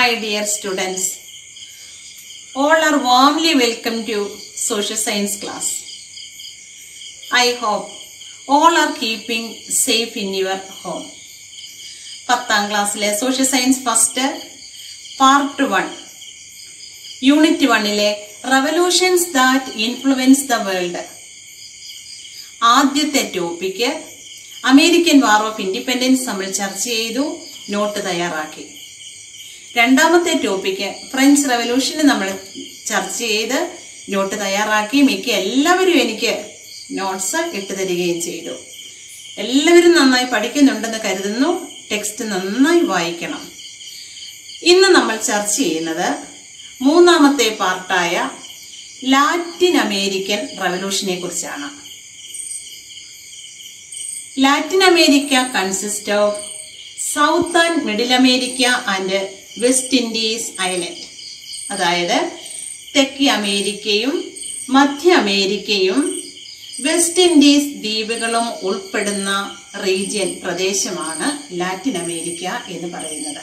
my dear students. All are warmly welcome to social science class. I hope all are keeping safe in your home. പത്താം ക്ലാസ്സിലെ social science first part one unit വണ്ണിലെ revolutions that influence the world ആദ്യത്തെ topic American war of independence നമ്മൾ ചർച്ച ചെയ്തു not തയ്യാറാക്കി രണ്ടാമത്തെ topic French റവല്യൂഷന് നമ്മൾ ചർച്ച ചെയ്ത് നോട്ട് തയ്യാറാക്കി മിക്ക എല്ലാവരും എനിക്ക് നോട്ട്സ് ഇട്ട് തരികയും ചെയ്തു എല്ലാവരും നന്നായി പഠിക്കുന്നുണ്ടെന്ന് കരുതുന്നു ടെക്സ്റ്റ് നന്നായി വായിക്കണം ഇന്ന് നമ്മൾ ചർച്ച ചെയ്യുന്നത് മൂന്നാമത്തെ പാർട്ടായ ലാറ്റിൻ അമേരിക്കൻ റവല്യൂഷനെ കുറിച്ചാണ് Latin America consist of south and middle America and West Indies island അതായത് തെക്കേ അമേരിക്കയും മധ്യ അമേരിക്കയും വെസ്റ്റ് ഇൻഡീസ് ദ്വീപുകളും ഉൾപ്പെടുന്ന റീജിയൻ പ്രദേശമാണ് ലാറ്റിൻ അമേരിക്ക എന്ന് പറയുന്നത്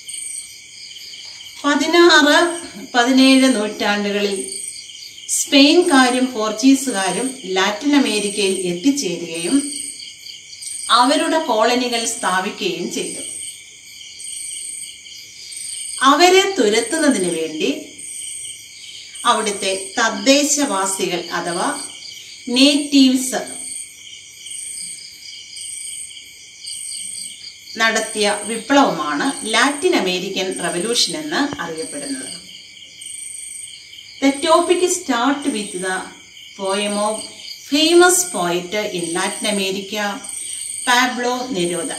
പതിനാറ് പതിനേഴ് നൂറ്റാണ്ടുകളിൽ സ്പെയിൻകാരും പോർച്ചുഗീസുകാരും ലാറ്റിൻ അമേരിക്കയിൽ എത്തിച്ചേരുകയും അവരുടെ കോളനികൾ സ്ഥാപിക്കുകയും ചെയ്തു അവരെ തുരത്തുന്നതിന് വേണ്ടി അവിടുത്തെ തദ്ദേശവാസികൾ അഥവാ നേറ്റീവ്സ് നടത്തിയ വിപ്ലവമാണ് ലാറ്റിൻ അമേരിക്കൻ റവല്യൂഷൻ എന്ന് അറിയപ്പെടുന്നത് the topic start with the poem of famous poet in Latin America Pablo Neruda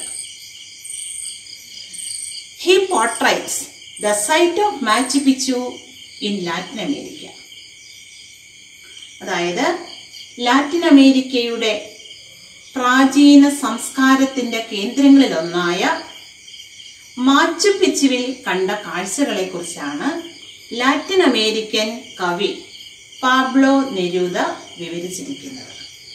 he portraits the sight of Machu Picchu in Latin America അതായത് ലാറ്റിൻ അമേരിക്കയുടെ പ്രാചീന സംസ്കാരത്തിന്റെ കേന്ദ്രങ്ങളിലൊന്നായ മാച്ചുപിച്ചുവിൽ കണ്ട കാഴ്ചകളെ കുറിച്ചാണ് ലാറ്റിൻ അമേരിക്കൻ കവി പാബ്ലോ നെരൂദ വിവരിച്ചിരിക്കുന്നത്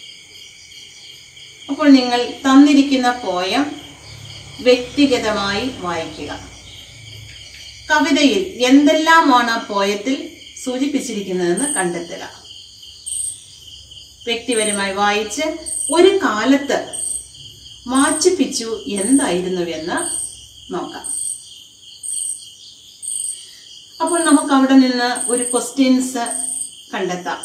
അപ്പോൾ നിങ്ങൾ തന്നിരിക്കുന്ന പോയം വ്യക്തിഗതമായി വായിക്കുക കവിതയിൽ എന്തെല്ലാമാണ് ആ പോയത്തിൽ സൂചിപ്പിച്ചിരിക്കുന്നതെന്ന് കണ്ടെത്തുക വ്യക്തിപരമായി വായിച്ച് ഒരു കാലത്ത് മാച്ചിപ്പിച്ചു എന്തായിരുന്നുവെന്ന് നോക്കാം അപ്പോൾ നമുക്ക് അവിടെ നിന്ന് ഒരു ക്വസ്റ്റ്യൻസ് കണ്ടെത്താം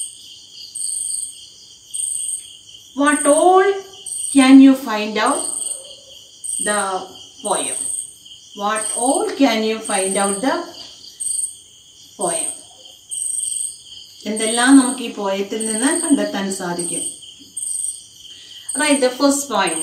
what all can you find out the poem what all can you find out the poem എന്തെല്ലാം നമുക്ക് ഈ പോയത്തിൽ നിന്ന് കണ്ടെത്താൻ സാധിക്കും write the first point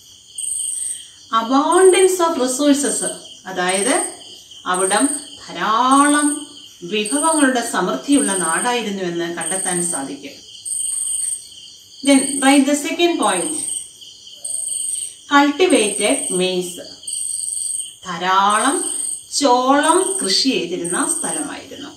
abundance of resources അതായത് അവിടം ധാരാളം വിഭവങ്ങളുടെ സമൃദ്ധിയുള്ള നാടായിരുന്നു എന്ന് കണ്ടെത്താൻ സാധിക്കും then write the second point cultivated maize ധാരാളം ചോളം കൃഷി ചെയ്തിരുന്ന സ്ഥലമായിരുന്നു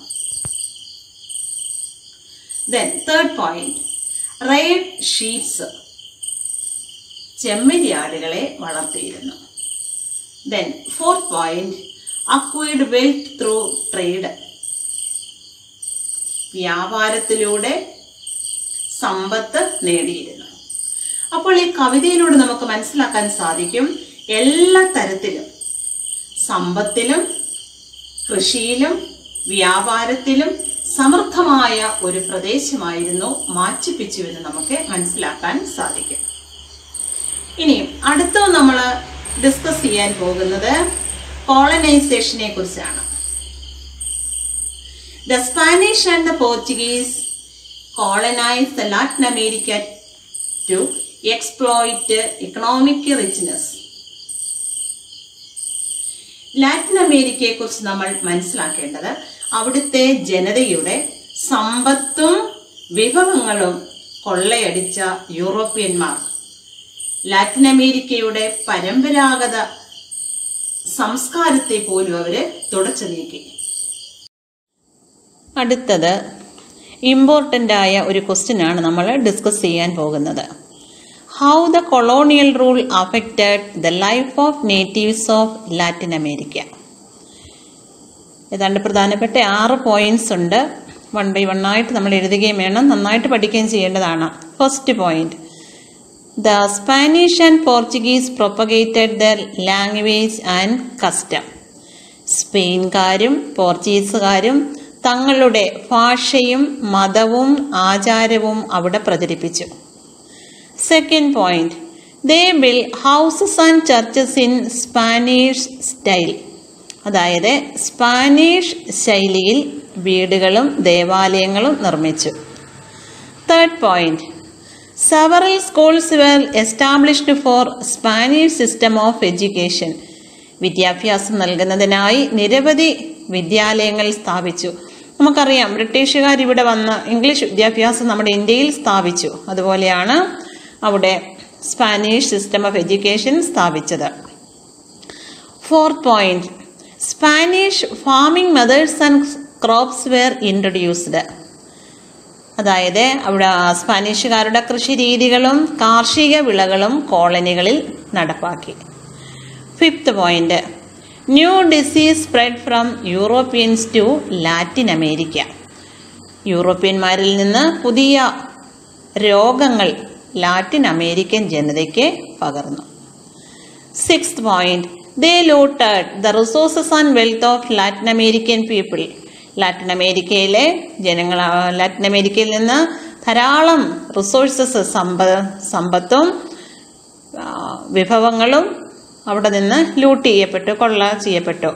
then third point reared sheeps ചെമ്മരിയാടുകളെ വളർത്തിയിരുന്നു then fourth point acquired wealth through trade വ്യാപാരത്തിലൂടെ സമ്പത്ത് നേടിയിരുന്നു അപ്പോൾ ഈ കവിതയിലൂടെ നമുക്ക് മനസ്സിലാക്കാൻ സാധിക്കും എല്ലാ തരത്തിലും സമ്പത്തിലും കൃഷിയിലും വ്യാപാരത്തിലും സമൃദ്ധമായ ഒരു പ്രദേശമായിരുന്നു മാച്ചുപിച്ചുവെന്ന് നമുക്ക് മനസ്സിലാക്കാൻ സാധിക്കും ഇനിയും അടുത്ത നമ്മൾ ഡിസ്കസ് ചെയ്യാൻ പോകുന്നത് കോളനൈസേഷനെ കുറിച്ചാണ് the Spanish and the Portuguese colonise the Latin America to exploit economic richness Latin അമേരിക്കയെ കുറിച്ച് നമ്മൾ മനസ്സിലാക്കേണ്ടത് അവിടുത്തെ ജനതയുടെ സമ്പത്തും വിഭവങ്ങളും കൊള്ളയടിച്ച യൂറോപ്യന്മാർ ലാറ്റിൻ അമേരിക്കയുടെ പരമ്പരാഗത സംസ്കാരത്തെ പോലും അവര് തുടച്ചു നീക്കി അടുത്തത് ഇമ്പോർട്ടൻ്റ് ആയ ഒരു ക്വസ്റ്റ്യൻ ആണ് നമ്മൾ ഡിസ്കസ് ചെയ്യാൻ പോകുന്നത് how the colonial rule affected the life of natives of Latin America ഏതാണ്ട് പ്രധാനപ്പെട്ട ആറ് പോയിന്റ്സ് ഉണ്ട് വൺ ബൈ വൺ ആയിട്ട് നമ്മൾ എഴുതുകയും വേണം നന്നായിട്ട് പഠിക്കുകയും ചെയ്യേണ്ടതാണ് first point the Spanish and Portuguese propagated the language and custom സ്പെയിൻകാരും പോർച്ചുഗീസുകാരും തങ്ങളുടെ ഭാഷയും മതവും ആചാരവും അവിടെ പ്രചരിപ്പിച്ചു second point they built houses and churches in Spanish style അതായത് സ്പാനിഷ് ശൈലിയിൽ വീടുകളും ദേവാലയങ്ങളും നിർമ്മിച്ചു third point several schools were established for Spanish system of education വിദ്യാഭ്യാസം നൽകുന്നതിനായി നിരവധി വിദ്യാലയങ്ങൾ സ്ഥാപിച്ചു നമുക്കറിയാം ബ്രിട്ടീഷുകാർ ഇവിടെ വന്ന് ഇംഗ്ലീഷ് വിദ്യാഭ്യാസം നമ്മുടെ ഇന്ത്യയിൽ സ്ഥാപിച്ചു അതുപോലെയാണ് അവിടെ സ്പാനിഷ് സിസ്റ്റം ഓഫ് എഡ്യൂക്കേഷൻ സ്ഥാപിച്ചത് fourth point Spanish farming methods and crops were introduced അതായത് അവിടെ സ്പാനിഷുകാരുടെ കൃഷി രീതികളും കാർഷിക വിളകളും കോളനികളിൽ നടപ്പാക്കി fifth point new disease spread from Europeans to Latin America യൂറോപ്യന്മാരിൽ നിന്ന് പുതിയ രോഗങ്ങൾ ലാറ്റിൻ അമേരിക്കൻ ജനതയ്ക്ക് പകർന്നു six point they looted the resources and wealth of Latin American people Latin അമേരിക്കയിലെ ജനങ്ങൾ ലാറ്റിൻ അമേരിക്കയിൽ നിന്ന് ധാരാളം റിസോഴ്സസ് സമ്പ സമ്പത്തും ആ, വിഭവങ്ങളും അവിടെ നിന്ന് ലൂട്ട് ചെയ്യപ്പെട്ടു കൊള്ള ചെയ്യപ്പെട്ടു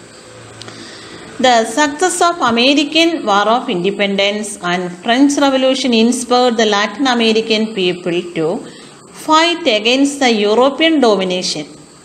The success of American War of Independence and French Revolution inspired the Latin American people to fight against the European domination.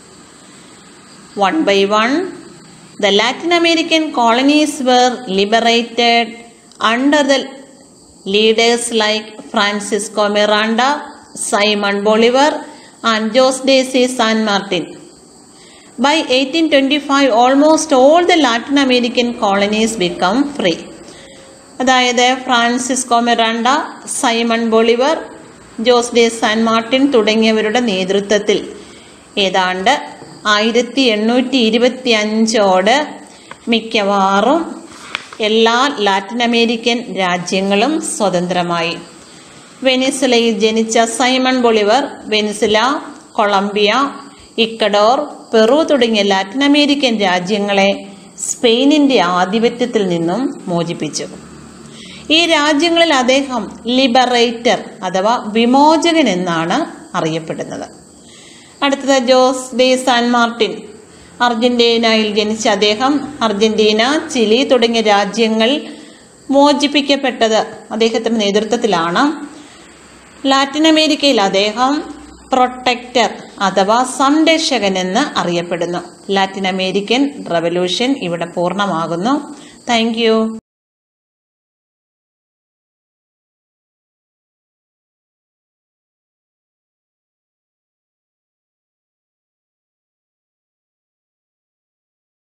One by one, the Latin American colonies were liberated under the leaders like Francisco Miranda, Simon Bolivar, and Jose de San Martin. By 1825, almost all the Latin American colonies become free. അതായത് Francisco Miranda Simon Bolivar Jose de San Martin തുടങ്ങിയവരുടെ നേതൃത്വത്തിൽ ഏതാണ്ട് ആയിരത്തി എണ്ണൂറ്റി ഇരുപത്തി അഞ്ചോട് മിക്കവാറും എല്ലാ Latin American രാജ്യങ്ങളും സ്വതന്ത്രമായി വെനിസുലയിൽ ജനിച്ച Simon Bolivar Venezuela Colombia Ecuador Peru തുടങ്ങിയ ലാറ്റിൻ അമേരിക്കൻ രാജ്യങ്ങളെ സ്പെയിനിന്റെ ആധിപത്യത്തിൽ നിന്നും മോചിപ്പിച്ചു ഈ രാജ്യങ്ങളിൽ അദ്ദേഹം ലിബറേറ്റർ അഥവാ വിമോചകൻ എന്നാണ് അറിയപ്പെടുന്നത് അടുത്തത് ജോസ് ഡെ സാൻ മാർട്ടിൻ അർജന്റീനയിൽ ജനിച്ച അദ്ദേഹം അർജന്റീന ചിലി തുടങ്ങിയ രാജ്യങ്ങൾ മോചിപ്പിക്കപ്പെട്ടത് അദ്ദേഹത്തിന്റെ നേതൃത്വത്തിലാണ് ലാറ്റിൻ അമേരിക്കയിൽ അദ്ദേഹം പ്രൊട്ടക്ടർ അഥവാ സംരക്ഷകൻ എന്ന് അറിയപ്പെടുന്നു ലാറ്റിൻ അമേരിക്കൻ റവല്യൂഷൻ ഇവിടെ പൂർണ്ണമാകുന്നു താങ്ക്